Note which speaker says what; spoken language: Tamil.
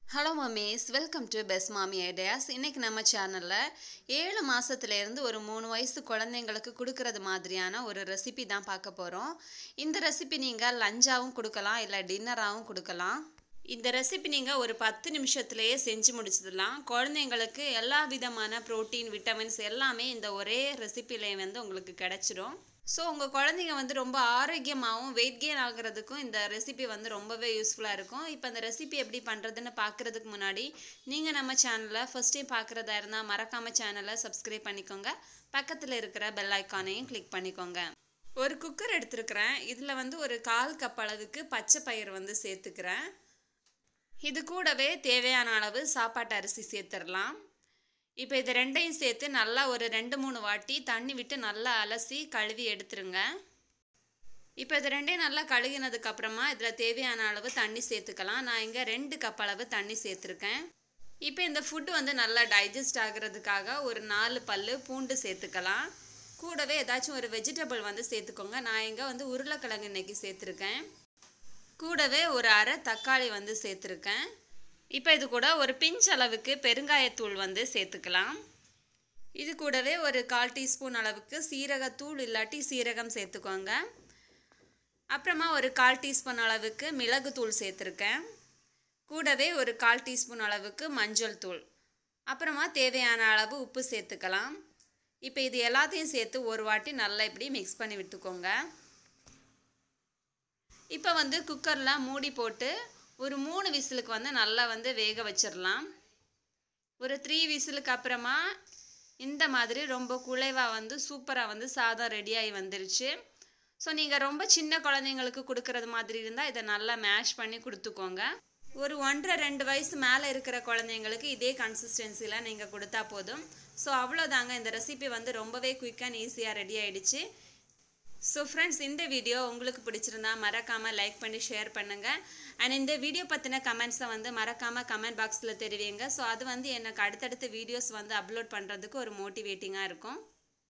Speaker 1: hello mummies welcome to best Mami ideas இன்றைக்கி நம்ம சேனலில் ஏழு மாதத்துலேருந்து ஒரு மூணு வயசு குழந்தைங்களுக்கு கொடுக்கறது மாதிரியான ஒரு ரெசிபி தான் பார்க்க போகிறோம் இந்த ரெசிபி நீங்கள் லஞ்சாகவும் கொடுக்கலாம் இல்லை டின்னராகவும் கொடுக்கலாம் இந்த ரெசிபி நீங்கள் ஒரு பத்து நிமிஷத்துலேயே செஞ்சு முடிச்சிடலாம் குழந்தைங்களுக்கு எல்லா விதமான ப்ரோட்டீன் விட்டமின்ஸ் எல்லாமே இந்த ஒரே ரெசிபிலே வந்து உங்களுக்கு கிடைச்சிரும் ஸோ உங்கள் குழந்தைங்க வந்து ரொம்ப ஆரோக்கியமாகவும் வெயிட் கெயின் ஆகிறதுக்கும் இந்த ரெசிபி வந்து ரொம்பவே யூஸ்ஃபுல்லாக இருக்கும் இப்போ இந்த ரெசிபி எப்படி பண்ணுறதுன்னு பார்க்குறதுக்கு முன்னாடி நீங்கள் நம்ம சேனலை ஃபஸ்ட் டைம் பார்க்குறதா இருந்தால் மறக்காமல் சேனலை சப்ஸ்கிரைப் பண்ணிக்கோங்க பக்கத்தில் இருக்கிற பெல் ஐக்கானையும் கிளிக் பண்ணிக்கோங்க ஒரு குக்கர் எடுத்துருக்கிறேன் இதில் வந்து ஒரு கால் கப் அளவுக்கு பச்சை பயிர் வந்து சேர்த்துக்கிறேன் இது கூடவே தேவையான அளவு சாப்பாட்டு அரிசி சேர்த்துடலாம் இப்போ இது ரெண்டையும் சேர்த்து நல்லா ஒரு ரெண்டு மூணு வாட்டி தண்ணி விட்டு நல்லா அலசி கழுவி எடுத்துருங்க இப்போ இது ரெண்டையும் நல்லா கழுகினதுக்கு அப்புறமா இதில் தேவையான அளவு தண்ணி சேர்த்துக்கலாம் நான் இங்கே ரெண்டு கப் அளவு தண்ணி சேர்த்துருக்கேன் இப்போ இந்த ஃபுட்டு வந்து நல்லா டைஜஸ்ட் ஆகிறதுக்காக ஒரு நாலு பல் பூண்டு சேர்த்துக்கலாம் கூடவே ஏதாச்சும் ஒரு வெஜிடபிள் வந்து சேர்த்துக்கோங்க நான் இங்கே வந்து உருளைக்கிழங்கு இன்னைக்கு சேர்த்துருக்கேன் கூடவே ஒரு அரை தக்காளி வந்து சேர்த்துருக்கேன் இப்போ இது கூட ஒரு பிஞ்ச் அளவுக்கு பெருங்காயத்தூள் வந்து சேர்த்துக்கலாம் இது கூடவே ஒரு கால் டீஸ்பூன் அளவுக்கு சீரகத்தூள் இல்லாட்டி சீரகம் சேர்த்துக்கோங்க அப்புறமா ஒரு கால் டீஸ்பூன் அளவுக்கு மிளகுத்தூள் சேர்த்துருக்கேன் கூடவே ஒரு கால் டீஸ்பூன் அளவுக்கு மஞ்சள் தூள் அப்புறமா தேவையான அளவு உப்பு சேர்த்துக்கலாம் இப்போ இது எல்லாத்தையும் சேர்த்து ஒரு வாட்டி நல்லா இப்படி மிக்ஸ் பண்ணி விட்டுக்கோங்க இப்போ வந்து குக்கரில் மூடி போட்டு ஒரு மூணு விசிலுக்கு வந்து நல்லா வந்து வேக வச்சிடலாம் ஒரு த்ரீ விசிலுக்கு அப்புறமா இந்த மாதிரி ரொம்ப குழைவாக வந்து சூப்பராக வந்து சாதம் ரெடியாகி வந்துருச்சு ஸோ நீங்கள் ரொம்ப சின்ன குழந்தைங்களுக்கு கொடுக்கறது மாதிரி இருந்தால் இதை நல்லா மேஷ் பண்ணி கொடுத்துக்கோங்க ஒரு ஒன்றரை ரெண்டு வயசு மேலே இருக்கிற குழந்தைங்களுக்கு இதே கன்சிஸ்டன்சியில் நீங்கள் கொடுத்தா போதும் ஸோ அவ்வளோதாங்க இந்த ரெசிபி வந்து ரொம்பவே குயிக் அண்ட் ஈஸியாக ரெடி ஆகிடுச்சு ஸோ ஃப்ரெண்ட்ஸ் இந்த வீடியோ உங்களுக்கு பிடிச்சிருந்தா மறக்காமல் லைக் பண்ணி ஷேர் பண்ணுங்கள் அண்ட் இந்த வீடியோ பற்றின கமெண்ட்ஸை வந்து மறக்காமல் கமெண்ட் பாக்ஸில் தெரிவிங்க ஸோ அது வந்து எனக்கு அடுத்தடுத்த வீடியோஸ் வந்து அப்லோட் பண்ணுறதுக்கு ஒரு மோட்டிவேட்டிங்காக இருக்கும்